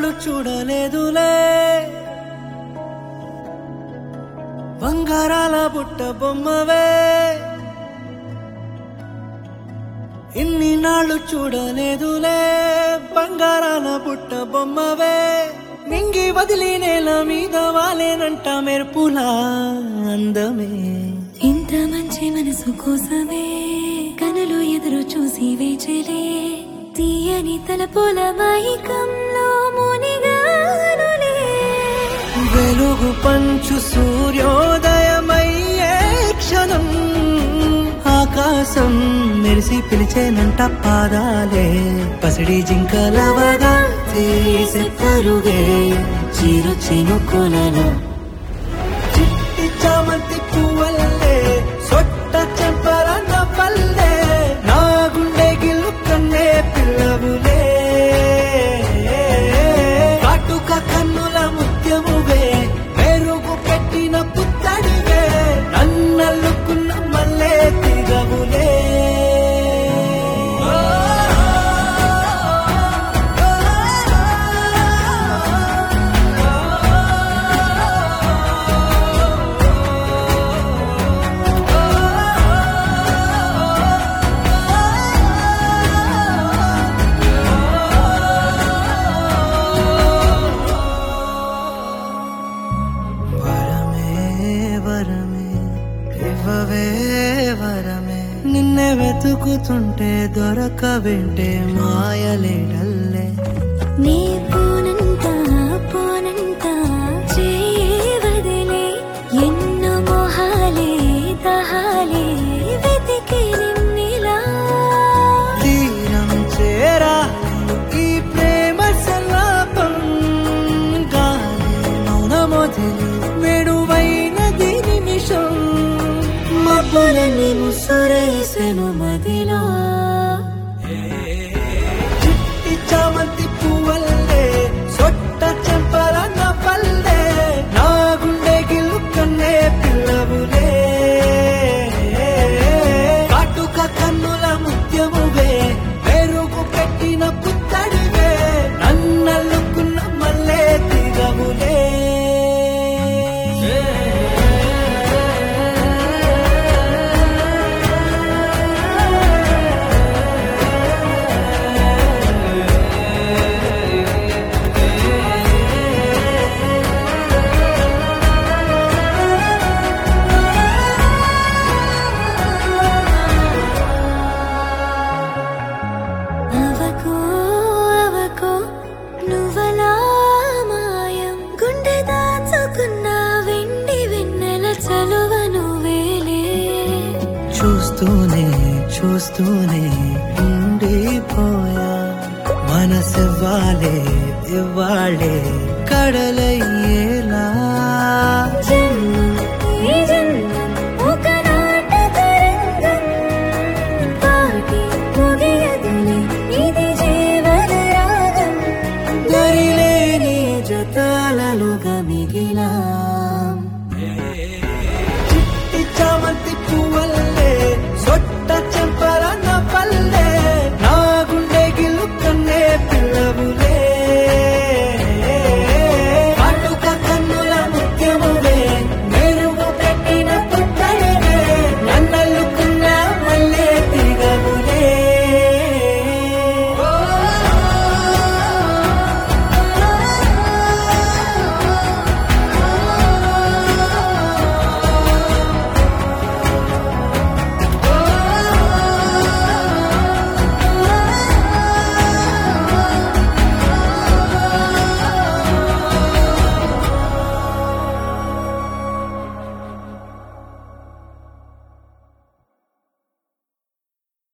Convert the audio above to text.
నాళ్ళు చూడలేదులే బంగారాల బుట్ట బొమ్మవే ఇన్ని నాళ్ళు చూడలేదులే బంగారాల బుట్ట బొమ్మవే నింగి వదిలి నేల మీద వాలేనంట మెరుపులా అందమే ఇంత మంచి మనసు కోసమే కనులు ఎదురు చూసి వేచలే తీయని తలపుల మైకంలో మునిగానులే వెలుగు పంచు సూర్యోదయమయ్యే క్షణం ఆకాశం మెరిసి పిలిచేనంట పాదాలే పసిడి జింకలవగా తీసే పరుగే చిరు చినుకులలో చిట్టి చామంతి పువ్వల్లే సొట్ట చెంపర నవ్వల్లే నా గుండె గిల్లు కన్నే పిల్లవులే కాటుక కన్నుల ముత్యమువే మెరుగు పెట్టిన పుత్తడివే నన్నల్లుకున్న మల్లె తిరవులే వరమే వరమే ఇవ్వవే వరమే నిన్నే వెతుకుతుంటే దొరకవేంటే మాయలేడల్లే నీ పోనంత పోనంత చేయి వదిలే ఎన్నో మొహాలే దహాలే వెతికి నిన్నిలా తీరం చేరా ఈ ప్రేమ సలాపం గాలి మౌనమొదిలి వెడువైనది నిమిషం మబ్బులని ముసురేసెను మదిలో చిట్టి చామంతి పువ్వల్లే సొట్ట చెంపల నవ్వల్లే నా గుండె గిల్లు కన్నే పిల్లవులే కాటుక కన్నుల ముత్యమువే మెరుగు పెట్టిన పుత్తడివే నన్నల్లుకున్న మల్లె తిరవులే అవకో అవకో నువ్వలా మాయం గుండె దాచుకున్న వెండి వెన్నెల చలువను వేలే చూస్తూనే చూస్తూనే ఉండిపోయా మనసివ్వాలే ఇవ్వాలే కడలయ్యేలా జన్మం ఈ జన్మం ఒక నాటక రంగం పాటి ముగియదులే ఇది జీవన రాగం దరిలేని జతాలలో గమిగిలా